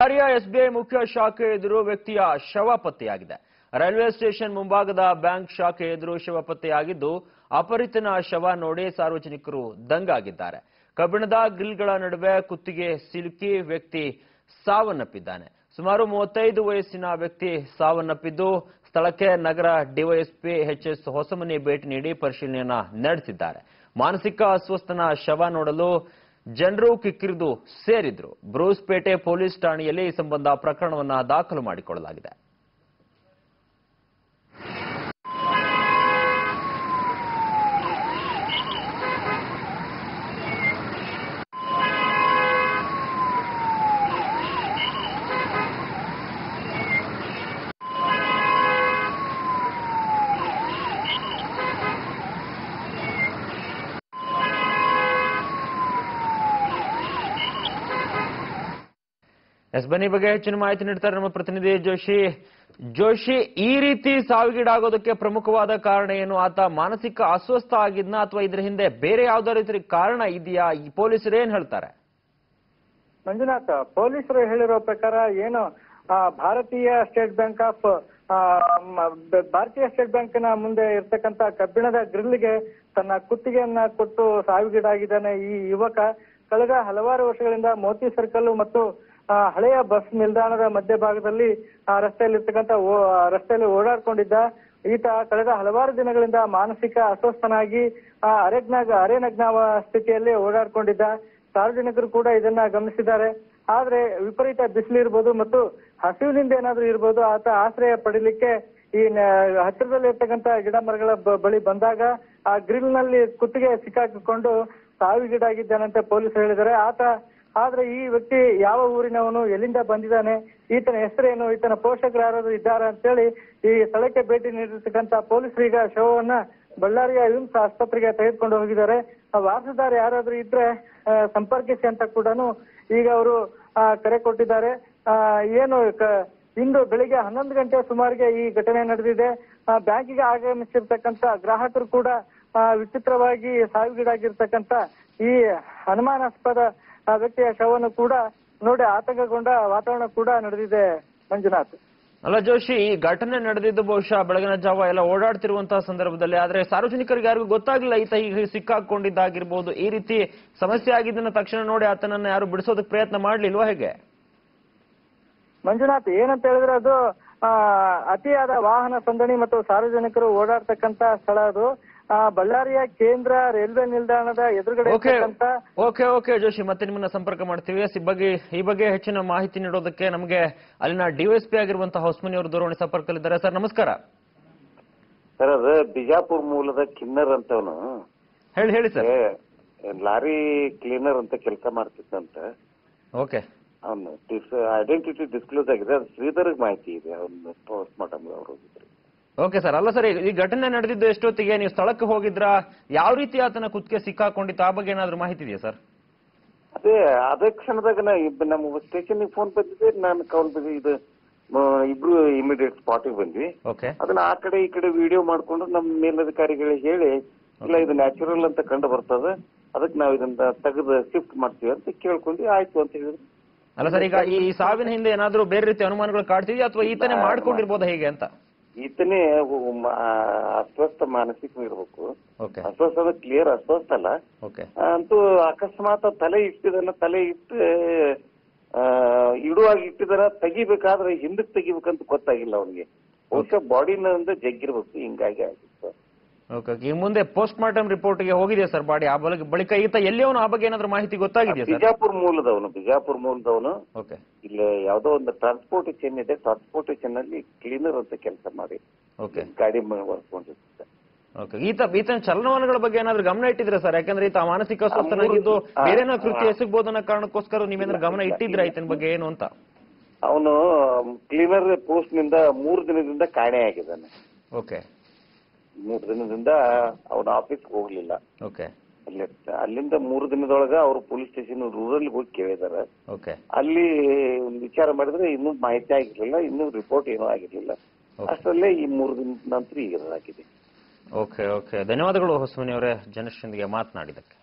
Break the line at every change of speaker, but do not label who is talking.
ಬಳ್ಳಾರಿಯ ಎಸ್ಬಿಐ ಮುಖ್ಯ ಶಾಖೆ ಎದುರು ವ್ಯಕ್ತಿಯ ಶವ ಪತ್ತೆಯಾಗಿದೆ ರೈಲ್ವೆ ಸ್ಟೇಷನ್ ಮುಂಭಾಗದ ಬ್ಯಾಂಕ್ ಶಾಖೆ ಎದುರು ಶವ ಪತ್ತೆಯಾಗಿದ್ದು ಅಪರಿತನ ಶವ ನೋಡಿ ಸಾರ್ವಜನಿಕರು ದಂಗಾಗಿದ್ದಾರೆ ಕಬ್ಬಿಣದ ಗ್ರಿಲ್ಗಳ ನಡುವೆ ಕುತ್ತಿಗೆ ಸಿಲುಕಿ ವ್ಯಕ್ತಿ ಸಾವನ್ನಪ್ಪಿದ್ದಾನೆ ಸುಮಾರು ಮೂವತ್ತೈದು ವಯಸ್ಸಿನ ವ್ಯಕ್ತಿ ಸಾವನ್ನಪ್ಪಿದ್ದು ಸ್ಥಳಕ್ಕೆ ನಗರ ಡಿವೈಎಸ್ಪಿ ಎಚ್ ಎಸ್ ಹೊಸಮನಿ ಭೇಟಿ ನೀಡಿ ಪರಿಶೀಲನೆಯನ್ನ ನಡೆಸಿದ್ದಾರೆ ಮಾನಸಿಕ ಅಸ್ವಸ್ಥನ ಶವ ನೋಡಲು ಜನರು ಕಿಕ್ಕಿರಿದು ಸೇರಿದ್ರು ಬ್ರೂಸ್ಪೇಟೆ ಪೊಲೀಸ್ ಠಾಣೆಯಲ್ಲಿ ಈ ಸಂಬಂಧ ಪ್ರಕರಣವನ್ನ ದಾಖಲು ಮಾಡಿಕೊಳ್ಳಲಾಗಿದೆ ಎಸ್ ಬನ್ನಿ ಬಗ್ಗೆ ಹೆಚ್ಚಿನ ಮಾಹಿತಿ ನೀಡ್ತಾರೆ ನಮ್ಮ ಪ್ರತಿನಿಧಿ ಜೋಶಿ ಜೋಶಿ ಈ ರೀತಿ ಸಾವಿಗೀಡಾಗೋದಕ್ಕೆ ಪ್ರಮುಖವಾದ ಕಾರಣ ಏನು ಆತ ಮಾನಸಿಕ ಅಸ್ವಸ್ಥ ಆಗಿದ್ನ ಅಥವಾ ಇದ್ರ ಹಿಂದೆ ಬೇರೆ ಯಾವ್ದೋ ರೀತಿ ಕಾರಣ ಇದೆಯಾ ಈ ಪೊಲೀಸರು ಏನ್ ಹೇಳ್ತಾರೆ
ಮಂಜುನಾಥ್ ಪೊಲೀಸರು ಹೇಳಿರೋ ಪ್ರಕಾರ ಏನು ಆ, ಭಾರತೀಯ ಸ್ಟೇಟ್ ಬ್ಯಾಂಕ್ ಆಫ್ ಆ, ಮ- ಬ- ಭಾರತೀಯ ಸ್ಟೇಟ್ ಬ್ಯಾಂಕಿನ ಮುಂದೆ ಇರ್ತಕ್ಕಂತ ಕಬ್ಬಿಣದ ಗ್ರಿಲ್ಗೆ ತನ್ನ ಕುತ್ತಿಗೆಯನ್ನ ಕೊಟ್ಟು ಸಾವಿಗೀಡಾಗಿದ್ದಾನೆ ಈ ಯುವಕ ಕಳೆದ ಹಲವಾರು ವರ್ಷಗಳಿಂದ ಮೋತಿ ಸರ್ಕಲ್ ಮತ್ತು ಆ, ಹಳೆಯ ಬಸ್ ನಿಲ್ದಾಣದ ಮಧ್ಯಭಾಗದಲ್ಲಿ ಆ ರಸ್ತೆಯಲ್ಲಿ ಇರ್ತಕ್ಕಂತ ರಸ್ತೆಯಲ್ಲಿ ಓಡಾಡ್ಕೊಂಡಿದ್ದ ಈತ ಕಳೆದ ಹಲವಾರು ದಿನಗಳಿಂದ ಮಾನಸಿಕ ಅಸ್ವಸ್ಥನಾಗಿ ಆ, ಅರೆಗ್ನಾಗ ಅರೆನಗ್ನಾವ ಸ್ಥಿತಿಯಲ್ಲಿ ಓಡಾಡ್ಕೊಂಡಿದ್ದ ಸಾರ್ವಜನಿಕರು ಕೂಡ ಇದನ್ನ ಗಮನಿಸಿದ್ದಾರೆ ಆದ್ರೆ ವಿಪರೀತ ಬಿಸಿಲು ಇರ್ಬೋದು ಮತ್ತು ಹಸಿವಿನಿಂದ ಏನಾದ್ರೂ ಇರ್ಬೋದು ಆತ ಆಶ್ರಯ ಪಡಿಲಿಕ್ಕೆ ಈ ನ- ಹತ್ತಿರದಲ್ಲಿ ಇರ್ತಕ್ಕಂತ ಗಿಡ ಮರಗಳ ಬ- ಬಳಿ ಬಂದಾಗ ಆ ಗ್ರಿಲ್ ನಲ್ಲಿ ಕುತ್ತಿಗೆ ಸಿಕ್ಕಾಕಿಕೊಂಡು ಸಾವಿಗೀಡಾಗಿದ್ದಾನಂತೆ ಪೊಲೀಸರು ಹೇಳಿದ್ದಾರೆ ಆತ ಆದ್ರೆ ಈ ವ್ಯಕ್ತಿ ಯಾವ ಊರಿನವನು ಎಲ್ಲಿಂದ ಬಂದಿದ್ದಾನೆ ಈತನ ಹೆಸರೇನು ಈತನ ಪೋಷಕರು ಯಾರಾದ್ರೂ ಇದ್ದಾರಾ ಅಂತೇಳಿ ಈ ಸ್ಥಳಕ್ಕೆ ಭೇಟಿ ನೀಡಿರ್ತಕ್ಕಂತ ಪೊಲೀಸರು ಈಗ ಶವವನ್ನ ಬಳ್ಳಾರಿಯ ವಿಮ್ಸ್ ಆಸ್ಪತ್ರೆಗೆ ತೆಗೆದುಕೊಂಡು ಹೋಗಿದ್ದಾರೆ ಆ ವಾರಸುದಾರ ಯಾರಾದ್ರೂ ಇದ್ರೆ ಆ, ಸಂಪರ್ಕಿಸಿ ಅಂತ ಕೂಡ ಈಗ ಅವರು ಕರೆ ಕೊಟ್ಟಿದ್ದಾರೆ ಆ, ಏನು ಕ- ಇಂದು ಬೆಳಿಗ್ಗೆ ಹನ್ನೊಂದು ಗಂಟೆ ಸುಮಾರಿಗೆ ಈ ಘಟನೆ ನಡೆದಿದೆ ಆ, ಬ್ಯಾಂಕಿಗೆ ಆಗಮಿಸಿರ್ತಕ್ಕಂತ ಗ್ರಾಹಕರು ಕೂಡ ಆ, ವಿಚಿತ್ರವಾಗಿ ಸಾವಿಗೀಡಾಗಿರ್ತಕ್ಕಂತ ಈ ಅನುಮಾನಾಸ್ಪದ ಆ, ವ್ಯಕ್ತಿಯ ಶವವನ್ನು ಕೂಡ ನೋಡಿ ಆತಂಕಗೊಂಡ ವಾತಾವರಣ ಕೂಡ ನಡೆದಿದೆ ಮಂಜುನಾಥ್
ಅಲ್ಲ ಜೋಶಿ ಈ ಘಟನೆ ನಡೆದಿದ್ದು ಬಹುಶಃ ಬೆಳಗಿನ ಜಾವ ಎಲ್ಲ ಓಡಾಡ್ತಿರುವಂತಹ ಸಂದರ್ಭದಲ್ಲಿ ಆದ್ರೆ ಸಾರ್ವಜನಿಕರಿಗೆ ಯಾರಿಗೂ ಗೊತ್ತಾಗಿಲ್ಲ ಈತ ಈಗ ಸಿಕ್ಕಾಕೊಂಡಿದ್ದಾಗಿರ್ಬೋದು ಈ ರೀತಿ ಸಮಸ್ಯೆ ಆಗಿದ್ದನ್ನ ತಕ್ಷಣ ನೋಡಿ ಆತನನ್ನ ಯಾರು ಬಿಡಿಸೋದಕ್ಕೆ ಪ್ರಯತ್ನ ಮಾಡ್ಲಿಲ್ವಾ ಹೇಗೆ
ಮಂಜುನಾಥ್ ಏನಂತ ಹೇಳಿದ್ರೆ ಅದು ಆ, ಅತಿಯಾದ ವಾಹನ ಸಂದಣಿ ಮತ್ತು ಸಾರ್ವಜನಿಕರು ಓಡಾಡ್ತಕ್ಕಂತ ಸ್ಥಳ ಅದು ಆ, ಬಳ್ಳಾರಿಯ ಕೇಂದ್ರ ರೈಲ್ವೆ ನಿಲ್ದಾಣದ ಎದುರುಗಡೆ
ಓಕೆ
ಇರ್ತಕ್ಕಂತ
ಓಕೆ ಓಕೆ ಜೋಶಿ ಮತ್ತೆ ನಿಮ್ಮನ್ನ ಸಂಪರ್ಕ ಮಾಡ್ತೀವಿ ಎಸ್, ಈ ಬಗ್ಗೆ ಈ ಬಗ್ಗೆ ಹೆಚ್ಚಿನ ಮಾಹಿತಿ ನೀಡೋದಕ್ಕೆ ನಮಗೆ ಅಲ್ಲಿನ ಡಿವೈಎಸ್ಪಿ ಆಗಿರುವಂತಹ ಹೊಸ್ಮನಿ ಅವರು ದೂರವಾಣಿ ಸಂಪರ್ಕದಲ್ಲಿದ್ದಾರೆ ಸರ್ ನಮಸ್ಕಾರ
ಸರ್ ಅದ ಬಿಜಾಪುರ ಮೂಲದ ಕಿನ್ನರ್ ಅಂತವನು
ಹೇಳಿ ಹೇಳಿ ಸರ್
ಲಾರಿ ಕ್ಲೀನರ್ ಅಂತ ಕೆಲಸ ಮಾಡ್ತಿದ್ದಂತ
ಓಕೆ
ಅವನು ಐಡೆಂಟಿಟಿ ಡಿಸ್ಕ್ಲೋಸ್ ಆಗಿದೆ ಅದು ಶ್ರೀಧರ್ಗೆ ಮಾಹಿತಿ ಇದೆ ಅವನು ಪೋಸ್ಟ್ ಮಾರ್ಟಮ್ ಅವ್ರು ಹೋಗಿದ್ರು
ಓಕೆ ಸರ್ ಅಲ್ಲ ಸರ್ ಈ ಘಟನೆ ನಡೆದಿದ್ದು ಎಷ್ಟೊತ್ತಿಗೆ ನೀವು ಸ್ಥಳಕ್ಕೆ ಹೋಗಿದ್ರಾ ಯಾವ ರೀತಿ ಆತನ ಕುತ್ತಿಗೆ ಸಿಕ್ಕಾಕೊಂಡಿತ್ತು ಆ ಬಗ್ಗೆ ಏನಾದ್ರು ಮಾಹಿತಿ ಇದೆಯಾ ಸರ್
ಅದೇ ಅದೇ ಕ್ಷಣದಾಗ ನಾ ಇಬ್ಬ- ನಮ್ಮ ಸ್ಟೇಷನ್ ಫೋನ್ ಬಂದಿದೆ ನಾನು ಕಾಲ್ ಬಂದಿ ಇದು ಮ, ಇಬ್ರು ಇಮಿಡಿಯೇಟ್ ಸ್ಪಾಟಿಗೆ ಬಂದ್ವಿ
ಓಕೆ
ಅದನ್ನ ಆ ಕಡೆ ಈ ಕಡೆ ವಿಡಿಯೋ ಮಾಡ್ಕೊಂಡು ನಮ್ಮ ಮೇಲಧಿಕಾರಿಗಳಿಗೆ ಹೇಳಿ ಇಲ್ಲ ಇದು ನ್ಯಾಚುರಲ್ ಅಂತ ಕಂಡು ಬರ್ತದೆ ಅದಕ್ಕೆ ನಾವು ಇದನ್ನ ತೆಗೆದು ಶಿಫ್ಟ್ ಮಾಡ್ತೀವಿ ಅಂತ ಕೇಳ್ಕೊಂಡು ಆಯ್ತು ಅಂತ ಹೇಳಿದ್ರು
ಅಲ್ಲ ಸರ್ ಈಗ ಈ ಸಾವಿನ ಹಿಂದೆ ಏನಾದ್ರೂ ಬೇರೆ ರೀತಿ ಅನುಮಾನಗಳು ಕಾಡ್ತಿದ್ಯಾ ಅಥವಾ ಈತನೇ ಮಾಡ್ಕೊಂಡಿರ್ಬೋದಾ ಹೇಗೆ ಅಂತ
ಈತನೇ ಹು- ಮ- ಅಸ್ವಸ್ಥ ಮಾನಸಿಕ ಇರ್ಬೇಕು
ಓಕೆ
ಅಸ್ವಸ್ಥ ಅಂದ್ರೆ ಕ್ಲಿಯರ್ ಅಸ್ವಸ್ಥ ಅಲ್ಲ
ಓಕೆ
ಅಂತೂ ಅಕಸ್ಮಾತ್ ತಲೆ ಇಟ್ಟಿದಾನ ತಲೆ ಇಟ್ಟು ಆ, ಇಡುವಾಗಿ ಇಟ್ಟಿದಾರ ತೆಗಿಬೇಕಾದ್ರೆ ಹಿಂದಕ್ಕೆ ತೆಗಿಬೇಕಂತ ಗೊತ್ತಾಗಿಲ್ಲ ಅವನಿಗೆ ಬಹುಶಃ ಬಾಡಿನಿಂದ ಜಗ್ಗಿರ್ಬೇಕು ಹಿಂಗಾಗಿ ಆಗಿತ್ತು
ಓಕೆ ಈ ಮುಂದೆ ಪೋಸ್ಟ್ ಮಾರ್ಟಮ್ ರಿಪೋರ್ಟ್ಗೆ ಹೋಗಿದೆಯಾ ಸರ್ ಬಾಡಿ ಆ ಬಳಿಕ ಬಳಿಕ ಈತ ಎಲ್ಲಿಯವನು ಆ ಬಗ್ಗೆ ಏನಾದ್ರು ಮಾಹಿತಿ ಗೊತ್ತಾಗಿದೆಯಾ ಸರ್
ಬಿಜಾಪುರ ಮೂಲದವನು ಬಿಜಾಪುರ ಮೂಲದವನು
ಓಕೆ
ಇಲ್ಲಿ ಯಾವ್ದೋ ಒಂದು ಟ್ರಾನ್ಸ್ಪೋರ್ಟೇಷನ್ ಇದೆ ಟ್ರಾನ್ಸ್ಪೋರ್ಟೇಷನ್ ಅಲ್ಲಿ ಕ್ಲೀನರ್ ಅಂತ ಕೆಲಸ ಮಾಡಿ
ಓಕೆ
ಗಾಡಿ ವರ್ಕೊಂಡಿರ್ತಾರೆ
ಓಕೆ ಈತ ಈತನ ಚಲನವಲನಗಳ ಬಗ್ಗೆ ಏನಾದ್ರು ಗಮನ ಇಟ್ಟಿದ್ರೆ ಸರ್ ಯಾಕಂದ್ರೆ ಈತ ಮಾನಸಿಕ ಅಸ್ವಸ್ಥನಾಗಿದ್ದು
ಆ,
ಬೇರೆನೋ
ಆ.
ಕೃತ್ಯ ಎಸಗಬಹುದು ಅನ್ನೋ ಕಾರಣಕ್ಕೋಸ್ಕರ ನೀವೇನಾದ್ರು ಗಮನ ಇಟ್ಟಿದ್ರ ಈತನ ಬಗ್ಗೆ ಏನು ಅಂತ
ಅವನು ಕ್ಲೀನರ್ ಪೋಸ್ಟ್ ನಿಂದ ಮೂರು ದಿನದಿಂದ ಕಾಣೆ ಆಗಿದ್ದಾನೆ
ಓಕೆ
ಮೂರು ದಿನದಿಂದ ಅವನ ಆಫೀಸ್ಗೆ ಹೋಗ್ಲಿಲ್ಲ
ಓಕೆ
ಅಲ್ಲಿ ಅಲ್ಲಿಂದ ಮೂರು ದಿನದೊಳಗ ಅವರು ಪೊಲೀಸ್ ಸ್ಟೇಷನ್ ರೂರಲ್ ಹೋಗಿ ಕೇಳಿದಾರೆ
ಓಕೆ
ಅಲ್ಲಿ ಒಂದು ವಿಚಾರ ಮಾಡಿದ್ರೆ ಇನ್ನೂ ಮಾಹಿತಿ ಆಗಿರ್ಲಿಲ್ಲ ಇನ್ನೂ ರಿಪೋರ್ಟ್ ಏನೂ ಆಗಿರ್ಲಿಲ್ಲ
Okay.
ಅಷ್ಟರಲ್ಲೇ ಈ ಮೂರು ದಿನದ ನಂತರ ಈಗ ಇದಾಗಿದೆ
ಓಕೆ ಓಕೆ ಧನ್ಯವಾದಗಳು ಹೊಸಮನಿ ಅವರೇ ಜನಶ್ರೀಯೊಂದಿಗೆ ಮಾತನಾಡಿದಕ್ಕೆ